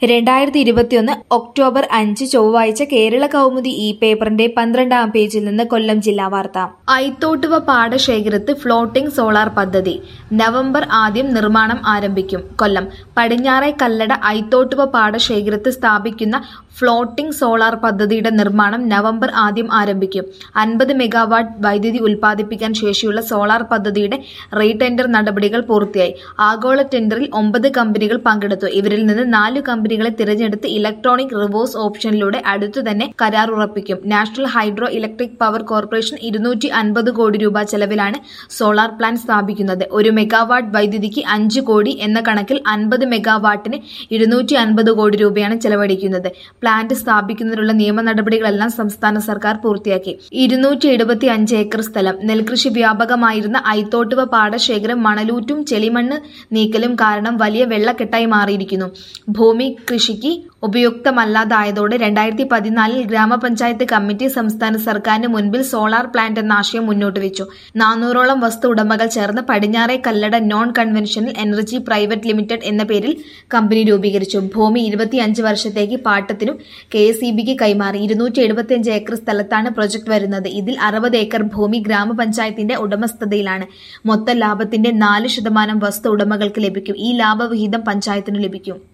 രണ്ടായിരത്തി ഇരുപത്തിയൊന്ന് ഒക്ടോബർ അഞ്ച് ചൊവ്വാഴ്ച കേരള കൗമുദി ഈ പേപ്പറിന്റെ പന്ത്രണ്ടാം പേജിൽ നിന്ന് കൊല്ലം ജില്ലാ വാർത്ത ഐത്തോട്ടുവ പാടശേഖരത്ത് ഫ്ലോട്ടിംഗ് സോളാർ പദ്ധതി നവംബർ ആദ്യം നിർമ്മാണം ആരംഭിക്കും കൊല്ലം പടിഞ്ഞാറെ കല്ലട ഐത്തോട്ടുവ പാടശേഖരത്ത് സ്ഥാപിക്കുന്ന ഫ്ലോട്ടിംഗ് സോളാർ പദ്ധതിയുടെ നിർമ്മാണം നവംബർ ആദ്യം ആരംഭിക്കും അൻപത് മെഗാവാട്ട് വൈദ്യുതി ഉൽപ്പാദിപ്പിക്കാൻ ശേഷിയുള്ള സോളാർ പദ്ധതിയുടെ റീടെൻഡർ നടപടികൾ പൂർത്തിയായി ആഗോള ടെൻഡറിൽ ഒമ്പത് കമ്പനികൾ പങ്കെടുത്തു ഇവരിൽ നിന്ന് നാല് കമ്പനികളെ തിരഞ്ഞെടുത്ത് ഇലക്ട്രോണിക് റിവേഴ്സ് ഓപ്ഷനിലൂടെ അടുത്തു തന്നെ കരാർ ഉറപ്പിക്കും national hydro electric power corporation ഇരുന്നൂറ്റി അൻപത് കോടി രൂപ ചെലവിലാണ് സോളാർ പ്ലാന്റ് സ്ഥാപിക്കുന്നത് ഒരു മെഗാവാട്ട് വൈദ്യുതിക്ക് അഞ്ച് കോടി എന്ന കണക്കിൽ അൻപത് മെഗാവാട്ടിന് ഇരുന്നൂറ്റി അൻപത് കോടി രൂപയാണ് ചെലവഴിക്കുന്നത് പ്ലാന്റ് സ്ഥാപിക്കുന്നതിനുള്ള നിയമ നടപടികളെല്ലാം സംസ്ഥാന സർക്കാർ പൂർത്തിയാക്കി ഇരുന്നൂറ്റി എഴുപത്തി അഞ്ച് ഏക്കർ സ്ഥലം നെൽകൃഷി വ്യാപകമായിരുന്ന ഐത്തോട്ടുവ പാടശേഖരം മണലൂറ്റും ചെളിമണ്ണ് നീക്കലും കാരണം വലിയ വെള്ളക്കെട്ടായി മാറിയിരിക്കുന്നു ഭൂമി കൃഷിക്ക് ഉപയുക്തമല്ലാതായതോടെ രണ്ടായിരത്തി പതിനാലിൽ ഗ്രാമപഞ്ചായത്ത് കമ്മിറ്റി സംസ്ഥാന സർക്കാരിന് മുൻപിൽ സോളാർ പ്ലാന്റ് എന്ന ആശയം മുന്നോട്ട് വെച്ചു നാനൂറോളം വസ്തു ഉടമകൾ ചേർന്ന് Padinjare Kallada non conventional energy private limited എന്ന പേരിൽ കമ്പനി രൂപീകരിച്ചു ഭൂമി ഇരുപത്തിയഞ്ച് വർഷത്തേക്ക് പാട്ടത്തിനും കെ എസ് ഇ ബിക്ക് കൈമാറി ഇരുന്നൂറ്റി എഴുപത്തിയഞ്ച് ഏക്കർ സ്ഥലത്താണ് പ്രൊജക്ട് വരുന്നത് ഇതിൽ അറുപത് ഏക്കർ ഭൂമി ഗ്രാമപഞ്ചായത്തിന്റെ ഉടമസ്ഥതയിലാണ് മൊത്ത ലാഭത്തിന്റെ നാല് ശതമാനം വസ്തു ഉടമകൾക്ക് ലഭിക്കും ഈ ലാഭവിഹിതം പഞ്ചായത്തിന് ലഭിക്കും